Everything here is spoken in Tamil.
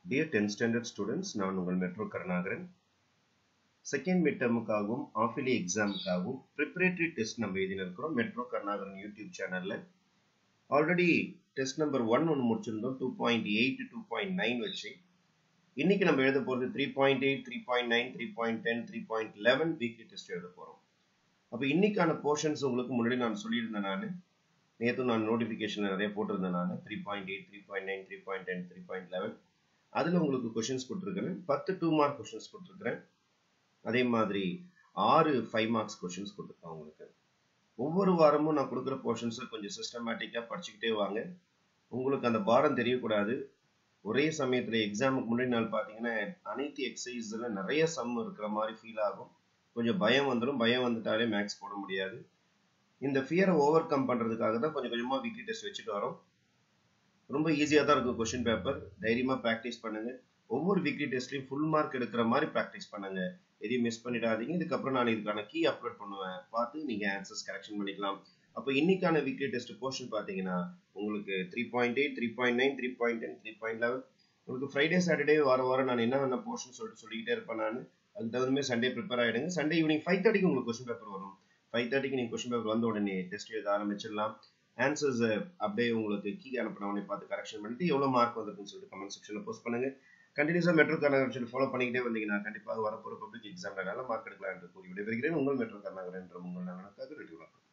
டியர் டென்த் ஸ்டாண்டர்ட் ஸ்டூடெண்ட்ஸ் நான் உங்கள் மெட்ரோ கருணாகரன் செகண்ட் மிட் டேர்முக்காகவும் ஆஃபிலி எக்ஸாமுக்காகவும் ப்ரிப்பரேட்டரி டெஸ்ட் நம்ம எழுதினிருக்கிறோம் மெட்ரோ கருணாகரன் யூடியூப் சேனலில் ஆல்ரெடி டெஸ்ட் நம்பர் ஒன் ஒன்று முடிச்சிருந்தோம் two point eight two point nine வச்சு இன்னைக்கு நம்ம எழுத போகிறது three point eight three point nine three point ten three point eleven weekly test எழுத போகிறோம் அப்போ இன்னைக்கான போர்ஷன்ஸ் உங்களுக்கு முன்னாடி நான் சொல்லியிருந்தேன் நான் நேற்று நான் நோட்டிஃபிகேஷன் நிறைய போட்டிருந்தேன் நான் three point eight three point nine three point ten three point eleven அதில் உங்களுக்கு கொஷின்ஸ் கொடுத்துருக்கிறேன் பத்து டூ மார்க் கொஷின்ஸ் கொடுத்துருக்குறேன் அதே மாதிரி ஆறு ஃபைவ் மார்க்ஸ் கொஷின்ஸ் கொடுத்துருக்கேன் உங்களுக்கு ஒவ்வொரு வாரமும் நான் கொடுக்குற போர்ஷன்ஸை கொஞ்சம் சிஸ்டமேட்டிக்காக படிச்சுக்கிட்டே வாங்க உங்களுக்கு அந்த பாரம் தெரியக்கூடாது ஒரே சமயத்தில் எக்ஸாமுக்கு முன்னாடி நாள் பார்த்தீங்கன்னா அனைத்து எக்ஸசைஸில் நிறைய சம் இருக்கிற மாதிரி ஃபீல் ஆகும் கொஞ்சம் பயம் வந்துடும் பயம் வந்துட்டாலே மேக்ஸ் போட முடியாது இந்த ஃபியரை ஓவர் கம் பண்ணுறதுக்காக தான் கொஞ்சம் கொஞ்சமாக வீக்லி டெஸ்ட் வச்சுட்டு வரோம் ரொம்ப ஈஸியாக தான் இருக்கும் கொஷின் பேப்பர் தைரியமாக ப்ராக்டிஸ் பண்ணுங்க ஒவ்வொரு வீக்லி டெஸ்ட்லையும் ஃபுல் மார்க் எடுக்கிற மாதிரி ப்ராக்டிஸ் பண்ணுங்க எதையும் மிஸ் பண்ணிடாதீங்க இதுக்கப்புறம் நான் இதுக்கான கீ அப்லோட் பண்ணுவேன் பார்த்து நீங்கள் ஆன்சர்ஸ் கரெக்ஷன் பண்ணிக்கலாம் அப்போ இன்னைக்கான வீக்லி டெஸ்ட் போர்ஷன் பார்த்தீங்கன்னா உங்களுக்கு three point eight three point nine three point ten three point eleven உங்களுக்கு ஃப்ரைடே சாட்டர்டே வார வாரம் நான் என்ன என்ன போர்ஷன் சொல்லிட்டு சொல்லிக்கிட்டே இருப்பேன் நான் அதுக்கு தகுந்த மாதிரி சண்டே ப்ரிப்பேர் ஆகிடுங்க சண்டே ஈவினிங் ஃபைவ் தேர்ட்டிக்கு உங்களுக்கு கொஸ்டின் பேப்பர் வரும் ஃபைவ் தேர்ட்டிக்கு நீங்கள் கொஸ்டின் பேப்பர் வந்த உடனே டெஸ்ட் எழுத ஆரம்பிச்சிடலாம் ஆன்சர்ஸ் அப்படியே உங்களுக்கு கீ அனுப்பின உடனே பார்த்து கரெக்ஷன் பண்ணிட்டு எவ்வளோ மார்க் வந்திருக்குன்னு சொல்லிட்டு கமெண்ட் செக்ஷனில் போஸ்ட் பண்ணுங்க கண்டினியூஸாக மெட்ரோ கர்நாகரன் ஃபாலோ பண்ணிக்கிட்டே வந்தீங்கன்னா கண்டிப்பாக வரப்போகிற பப்ளிக் எக்ஸாமில் நல்ல மார்க் எடுக்கலாம் என்று கூறி விடைபெறுகிறேன் உங்கள் மெட்ரோ கர்நாகரன் என்ற உங்கள் நலனுக்காக ரெடி வணக்கம்